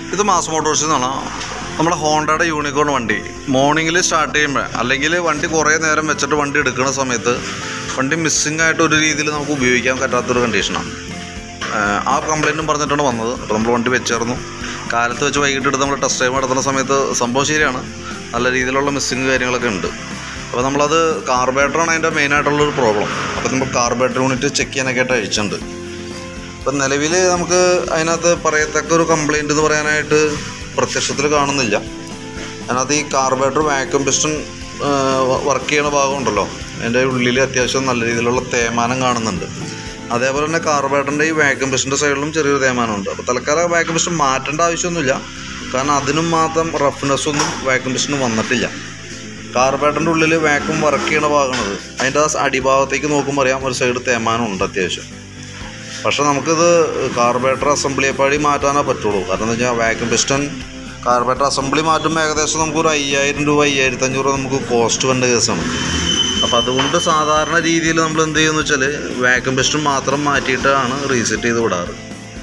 ഇത് മാസ് മോട്ടോഴ്സിൽ നിന്നാണ് നമ്മുടെ ഹോണ്ടയുടെ യൂണിക്കോൺ വണ്ടി മോർണിംഗിൽ സ്റ്റാർട്ട് ചെയ്യുമ്പോൾ അല്ലെങ്കിൽ വണ്ടി കുറേ നേരം വെച്ചിട്ട് വണ്ടി എടുക്കുന്ന സമയത്ത് വണ്ടി മിസ്സിംഗ് ആയിട്ട് ഒരു രീതിയിൽ നമുക്ക് ഉപയോഗിക്കാൻ പറ്റാത്തൊരു കണ്ടീഷനാണ് ആ കംപ്ലൈൻറ്റും പറഞ്ഞിട്ടാണ് വന്നത് അപ്പോൾ നമ്മൾ വണ്ടി വെച്ചായിരുന്നു കാലത്ത് വെച്ച് വൈകിട്ട് എടുത്ത് നമ്മൾ ടെസ്റ്റ് ഡ്രൈവ് നടത്തുന്ന സമയത്ത് സംഭവം ശരിയാണ് നല്ല രീതിയിലുള്ള മിസ്സിങ് കാര്യങ്ങളൊക്കെ ഉണ്ട് അപ്പോൾ നമ്മളത് കാർബേറ്ററാണ് അതിൻ്റെ മെയിനായിട്ടുള്ളൊരു പ്രോബ്ലം അപ്പോൾ നമ്മൾ കാർബേറ്റർ യൂണിറ്റ് ചെക്ക് ചെയ്യാനൊക്കെ ആയിട്ട് അയച്ചിട്ടുണ്ട് ഇപ്പം നിലവിൽ നമുക്ക് അതിനകത്ത് പറയത്തക്ക ഒരു കംപ്ലൈൻറ്റ് എന്ന് പറയാനായിട്ട് പ്രത്യക്ഷത്തിൽ കാണുന്നില്ല അതിനകത്ത് ഈ കാർബേറ്റർ വാക്യൂം പിസ്റ്റൺ വർക്ക് ചെയ്യണ ഭാഗമുണ്ടല്ലോ അതിൻ്റെ ഉള്ളിൽ അത്യാവശ്യം നല്ല രീതിയിലുള്ള തേമാനം കാണുന്നുണ്ട് അതേപോലെ തന്നെ കാർബേറ്ററിൻ്റെ ഈ വാക്യൂം പിസ്റ്റൻ്റെ സൈഡിലും ചെറിയൊരു തേമാനമുണ്ട് അപ്പോൾ തൽക്കാലം വാക്യൂം പിസ്റ്റൺ മാറ്റേണ്ട ആവശ്യമൊന്നുമില്ല കാരണം അതിനും മാത്രം റഫ്നെസ് ഒന്നും വാക്യൂം പിസ്റ്റന് വന്നിട്ടില്ല കാർബേറ്ററിൻ്റെ ഉള്ളിൽ വാക്യൂം വർക്ക് ചെയ്യണ ഭാഗമാണത് അതിൻ്റെ ആ അടിഭാഗത്തേക്ക് നോക്കുമ്പോൾ അറിയാം ഒരു സൈഡ് തേമാനം ഉണ്ട് അത്യാവശ്യം പക്ഷെ നമുക്കിത് കാർബേറ്റർ അസംബ്ലിയെപ്പാടി മാറ്റാനേ പറ്റുള്ളൂ കാരണം എന്താ വെച്ചാൽ വാക്യൂം പിസ്റ്റൺ കാർബേറ്റർ അസംബ്ലി മാറ്റുമ്പോൾ ഏകദേശം നമുക്കൊരു അയ്യായിരം രൂപ അയ്യായിരത്തി അഞ്ഞൂറ് രൂപ നമുക്ക് കോസ്റ്റ് വേണ്ട കേസാണ് അപ്പോൾ അതുകൊണ്ട് സാധാരണ രീതിയിൽ നമ്മൾ എന്ത് ചെയ്യുമെന്ന് വെച്ചാൽ വാക്യൂം പിസ്റ്റൺ മാത്രം മാറ്റിയിട്ടാണ് റീസെറ്റ് ചെയ്ത് വിടാറ്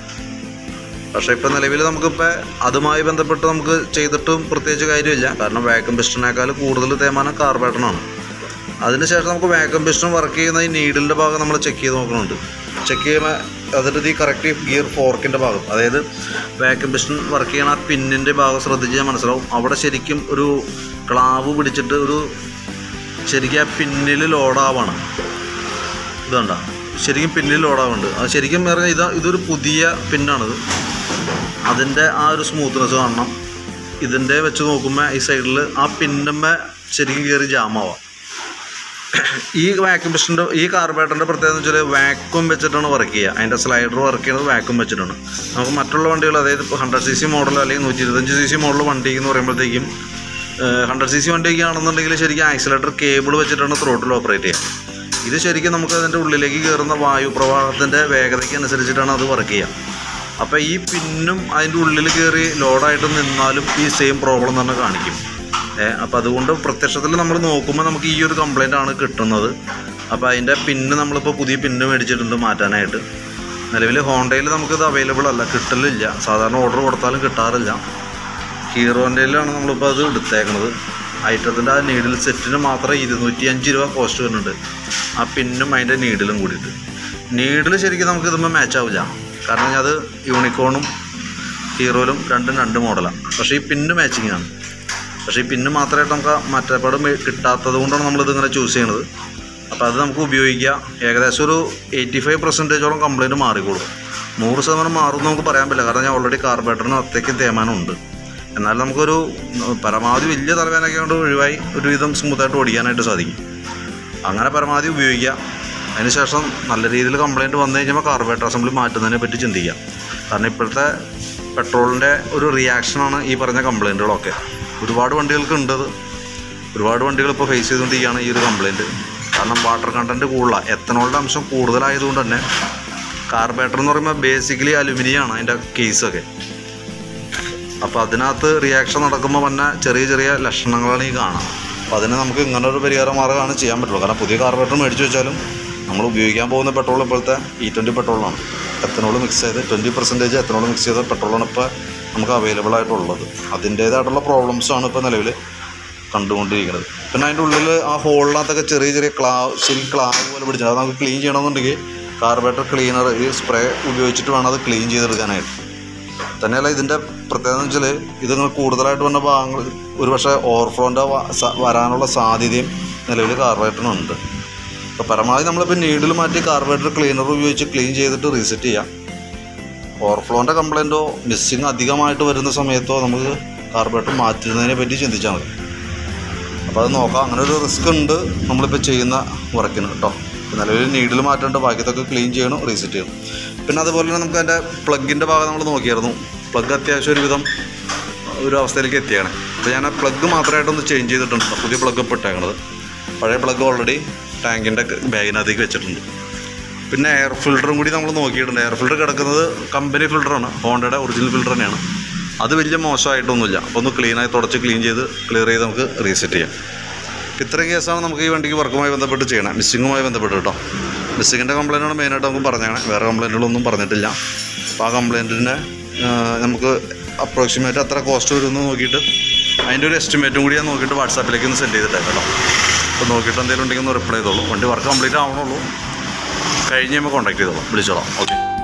പക്ഷേ ഇപ്പം നിലവിൽ നമുക്കിപ്പോൾ അതുമായി ബന്ധപ്പെട്ട് നമുക്ക് ചെയ്തിട്ടും പ്രത്യേകിച്ച് കാര്യമില്ല കാരണം വാക്യൂം പിസ്റ്റണിനേക്കാൾ കൂടുതൽ തേമാനം കാർബേറ്ററാണ് അതിനുശേഷം നമുക്ക് വാക്യൂം പിസ്റ്റൺ വർക്ക് ചെയ്യുന്ന ഈ നീഡിലിൻ്റെ ഭാഗം നമ്മൾ ചെക്ക് ചെയ്ത് നോക്കുന്നുണ്ട് ചെക്ക് ചെയ്യുമ്പോൾ അതിൻ്റെ ഈ കറക്റ്റ് ഗിയർ ഫോർക്കിൻ്റെ ഭാഗം അതായത് വാക്യൂം പിസ്റ്റൺ വർക്ക് ചെയ്യണ ആ പിന്നിൻ്റെ ഭാഗം ശ്രദ്ധിച്ചാൽ മനസ്സിലാവും അവിടെ ശരിക്കും ഒരു ക്ലാവ് പിടിച്ചിട്ട് ഒരു ശരിക്കും ആ പിന്നിൽ ലോഡാവാണ് ഇതുണ്ട ശരിക്കും പിന്നിൽ ലോഡാവുന്നുണ്ട് അത് ശരിക്കും പറഞ്ഞാൽ ഇതാ ഇതൊരു പുതിയ പിന്നാണിത് അതിൻ്റെ ആ ഒരു സ്മൂത്ത്നെസ് കാണണം ഇതിൻ്റെ വെച്ച് നോക്കുമ്പോൾ ഈ സൈഡിൽ ആ പിന്നുമ്മ ശരിക്കും കയറി ജാമാവാം ഈ വാക്യൂം പിസ്റ്റൻ്റെ ഈ കാർബേറ്ററിൻ്റെ പ്രത്യേകത എന്ന് വെച്ചാൽ വാക്യൂം വെച്ചിട്ടാണ് വർക്ക് ചെയ്യുക അതിൻ്റെ സ്ലൈഡർ വർക്ക് ചെയ്യുന്നത് വാക്യൂം വെച്ചിട്ടാണ് നമുക്ക് മറ്റുള്ള വണ്ടികൾ അതായത് ഇപ്പോൾ ഹൺഡ്രഡ് സി സി മോഡൽ അല്ലെങ്കിൽ നൂറ്റി ഇരുപത്തഞ്ച് സി സി മോഡൽ വണ്ടി എന്ന് പറയുമ്പോഴത്തേക്കും ഹൺഡ്രഡ് സി സി വണ്ടിയൊക്കെ ആണെന്നുണ്ടെങ്കിൽ ശരിക്കും ആക്സിലേറ്റർ കേബിൾ വെച്ചിട്ടാണ് ത്രോട്ടിൽ ഓപ്പറേറ്റ് ചെയ്യുക ഇത് ശരിക്കും നമുക്ക് അതിൻ്റെ ഉള്ളിലേക്ക് കയറുന്ന വായു പ്രവാഹത്തിൻ്റെ വേഗതയ്ക്ക് അനുസരിച്ചിട്ടാണ് അത് വർക്ക് ചെയ്യുക അപ്പോൾ ഈ പിന്നും അതിൻ്റെ ഉള്ളിൽ കയറി ലോഡായിട്ട് നിന്നാലും ഈ സെയിം പ്രോബ്ലം തന്നെ കാണിക്കും ഏ അപ്പോൾ അതുകൊണ്ട് പ്രത്യക്ഷത്തിൽ നമ്മൾ നോക്കുമ്പോൾ നമുക്ക് ഈ ഒരു കംപ്ലൈൻ്റ് ആണ് കിട്ടുന്നത് അപ്പോൾ അതിൻ്റെ പിന്ന് നമ്മളിപ്പോൾ പുതിയ പിന്ന് മേടിച്ചിട്ടുണ്ട് മാറ്റാനായിട്ട് നിലവിൽ ഹോണ്ടയിൽ നമുക്കിത് അവൈലബിൾ അല്ല കിട്ടലില്ല സാധാരണ ഓർഡർ കൊടുത്താലും കിട്ടാറില്ല ഹീറോൻ്റെയിലാണ് നമ്മളിപ്പോൾ അത് എടുത്തേക്കണത് ഐറ്റത്തിൻ്റെ ആ നീഡിൽ സെറ്റിന് മാത്രം ഇരുന്നൂറ്റി അഞ്ച് രൂപ കോസ്റ്റ് വരുന്നുണ്ട് ആ പിന്നും അതിൻ്റെ നീഡിലും കൂടിയിട്ട് നീഡിൽ ശരിക്കും നമുക്ക് ഇതുമ്പോൾ മാച്ച് ആവില്ല കാരണം അത് യൂണിക്കോണും ഹീറോയിലും രണ്ടും രണ്ട് മോഡലാണ് പക്ഷേ ഈ പിന്ന് മാച്ചിങ് ആണ് പക്ഷേ ഈ പിന്ന് മാത്രമായിട്ട് നമുക്ക് മറ്റേപാട് കിട്ടാത്തത് കൊണ്ടാണ് നമ്മളിത് ഇങ്ങനെ ചൂസ് ചെയ്യണത് അപ്പോൾ അത് നമുക്ക് ഉപയോഗിക്കാം ഏകദേശം ഒരു എയ്റ്റി ഫൈവ് പെർസെൻറ്റേജോളം കംപ്ലയിൻറ്റ് മാറിക്കോളും നൂറ് ശതമാനം മാറും എന്ന് നമുക്ക് പറയാൻ പറ്റില്ല കാരണം ഞാൻ ഓൾറെഡി കാർബേറ്ററിന് അത്രയ്ക്കും തേമാനമുണ്ട് എന്നാൽ നമുക്കൊരു പരമാവധി വലിയ തലവേനൊക്കെ കൊണ്ട് ഒഴിവായി ഒരുവിധം സ്മൂത്തായിട്ട് ഓടിക്കാനായിട്ട് സാധിക്കും അങ്ങനെ പരമാവധി ഉപയോഗിക്കാം അതിനുശേഷം നല്ല രീതിയിൽ കംപ്ലയിൻറ്റ് വന്നു കഴിഞ്ഞാൽ കാർബേറ്റർ അസംബ്ലി മാറ്റുന്നതിനെ പറ്റി ചിന്തിക്കാം കാരണം ഇപ്പോഴത്തെ പെട്രോളിൻ്റെ ഒരു റിയാക്ഷനാണ് ഈ പറഞ്ഞ കംപ്ലയിൻറ്റുകളൊക്കെ ഒരുപാട് വണ്ടികൾക്ക് ഉണ്ട് അത് ഒരുപാട് വണ്ടികൾ ഇപ്പോൾ ഫേസ് ചെയ്തുകൊണ്ടിരിക്കുകയാണ് ഈ ഒരു കംപ്ലയിൻറ്റ് കാരണം വാട്ടർ കണ്ടൻറ്റ് കൂടുതലാണ് എത്തനോളിൻ്റെ അംശം കൂടുതലായതുകൊണ്ട് തന്നെ കാർബേറ്റർ എന്ന് പറയുമ്പോൾ ബേസിക്കലി അലുമിനിയാണ് അതിൻ്റെ കേസൊക്കെ അപ്പോൾ അതിനകത്ത് റിയാക്ഷൻ നടക്കുമ്പോൾ വന്ന ചെറിയ ചെറിയ ലക്ഷണങ്ങളാണ് ഈ കാണാം അപ്പോൾ അതിന് നമുക്ക് ഇങ്ങനെ ഒരു പരിഹാര മാർഗ്ഗമാണ് ചെയ്യാൻ പറ്റുള്ളൂ കാരണം പുതിയ കാർബറേറ്റർ മേടിച്ച് വെച്ചാലും നമ്മൾ ഉപയോഗിക്കാൻ പോകുന്ന പെട്രോൾ ഇപ്പോഴത്തെ ഇ ട്വൻറ്റി പെട്രോളാണ് എത്തനോൾ മിക്സ് ചെയ്ത് ട്വൻറ്റി പെർസെൻറ്റേജ് എത്തനോൾ മിക്സ് ചെയ്ത പെട്രോളാണ് ഇപ്പോൾ നമുക്ക് അവൈലബിൾ ആയിട്ടുള്ളത് അതിൻ്റേതായിട്ടുള്ള പ്രോബ്ലംസാണ് ഇപ്പോൾ നിലവിൽ കണ്ടുകൊണ്ടിരിക്കുന്നത് പിന്നെ അതിൻ്റെ ഉള്ളിൽ ആ ഹോളിനകത്തൊക്കെ ചെറിയ ചെറിയ ക്ലാവ് ശരി ക്ലാവ് പോലെ പിടിച്ചത് അത് നമുക്ക് ക്ലീൻ ചെയ്യണമെന്നുണ്ടെങ്കിൽ കാർബറേറ്റർ ക്ലീനർ ഈ സ്പ്രേ ഉപയോഗിച്ചിട്ട് വേണം അത് ക്ലീൻ ചെയ്തെടുക്കാനായിട്ട് തന്നെയല്ല ഇതിൻ്റെ പ്രത്യേകത എന്ന് വെച്ചാൽ ഇതിങ്ങൾ കൂടുതലായിട്ട് വന്ന ഭാഗങ്ങൾ ഒരുപക്ഷെ ഓവർഫ്ലോൻ്റെ വരാനുള്ള സാധ്യതയും നിലവിൽ കാർബറേറ്ററിനുണ്ട് അപ്പോൾ പരമാവധി നമ്മളിപ്പോൾ നീഡിൽ മാറ്റി കാർബറേറ്റർ ക്ലീനർ ഉപയോഗിച്ച് ക്ലീൻ ചെയ്തിട്ട് റീസെറ്റ് ചെയ്യാം ഓവർഫ്ലോൻ്റെ കംപ്ലയിൻറ്റോ മിസ്സിങ് അധികമായിട്ട് വരുന്ന സമയത്തോ നമുക്ക് കാർബറേറ്റർ മാറ്റുന്നതിനെ പറ്റി ചിന്തിച്ചാൽ മതി അപ്പോൾ അത് നോക്കാം അങ്ങനെ ഒരു റിസ്ക് ഉണ്ട് നമ്മളിപ്പോൾ ചെയ്യുന്ന വർക്കിന് കേട്ടോ നിലവിൽ നീഡിൽ മാറ്റേണ്ട ബാക്കിയതൊക്കെ ക്ലീൻ ചെയ്യണം റീസെറ്റ് ചെയ്യണം പിന്നെ അതുപോലെ തന്നെ നമുക്ക് അതിൻ്റെ പ്ലഗിൻ്റെ ഭാഗം നമ്മൾ നോക്കിയായിരുന്നു പ്ലഗ് അത്യാവശ്യം ഒരുവിധം ഒരു അവസ്ഥയിലേക്ക് എത്തിയാണ് അപ്പോൾ ഞാൻ ആ പ്ലഗ് മാത്രമായിട്ടൊന്ന് ചേഞ്ച് ചെയ്തിട്ടുണ്ട് പുതിയ പ്ലഗ് ഇപ്പോൾ ഇട്ടേക്കണത് പഴയ പ്ലഗ് ഓൾറെഡി ടാങ്കിൻ്റെ ബാഗിനകത്തേക്ക് വെച്ചിട്ടുണ്ട് പിന്നെ എയർ ഫിൽറ്ററും കൂടി നമ്മൾ നോക്കിയിട്ടുണ്ട് എയർ ഫിൽറ്റർ കിടക്കുന്നത് കമ്പനി ഫിൽറ്ററാണ് ഹോണ്ടയുടെ ഒറിജിനൽ ഫിൽറ്റർ തന്നെയാണ് അത് വലിയ മോശമായിട്ടൊന്നുമില്ല അപ്പോൾ ഒന്ന് ക്ലീനായി തുടച്ച് ക്ലീൻ ചെയ്ത് ക്ലിയർ ചെയ്ത് നമുക്ക് റീസെറ്റ് ചെയ്യാം ഇത്രയും കേസാണ് നമുക്ക് ഈ വണ്ടിക്ക് വർക്കുമായി ബന്ധപ്പെട്ട് ചെയ്യണം മിസ്സിങ്ങുമായി ബന്ധപ്പെട്ട് കേട്ടോ മിസ്സിങ്ങിൻ്റെ കംപ്ലയിൻ്റാണ് മെയിനായിട്ട് നമുക്ക് പറഞ്ഞാണ് വേറെ കംപ്ലയിൻറ്റുകളൊന്നും പറഞ്ഞിട്ടില്ല അപ്പോൾ ആ കംപ്ലയിൻറ്റിനെ നമുക്ക് അപ്രോക്സിമേറ്റ് എത്ര കോസ്റ്റ് വരുമെന്ന് നോക്കിയിട്ട് അതിൻ്റെ ഒരു എസ്റ്റിമേറ്റും കൂടി ഞാൻ നോക്കിയിട്ട് വാട്സാപ്പിലേക്ക് ഒന്ന് സെൻഡ് ചെയ്തിട്ടേക്കാം കേട്ടോ അപ്പോൾ നോക്കിയിട്ട് എന്തെങ്കിലും ഉണ്ടെങ്കിൽ ഒന്ന് റിപ്ലൈ ചെയ്തോളൂ വണ്ടി വർക്ക് കംപ്ലീറ്റ് ആവണുള്ളൂ കഴിഞ്ഞ് കഴിയുമ്പോൾ കോൺടാക്ട് ചെയ്തോളൂ വിളിച്ചോളാം ഓക്കെ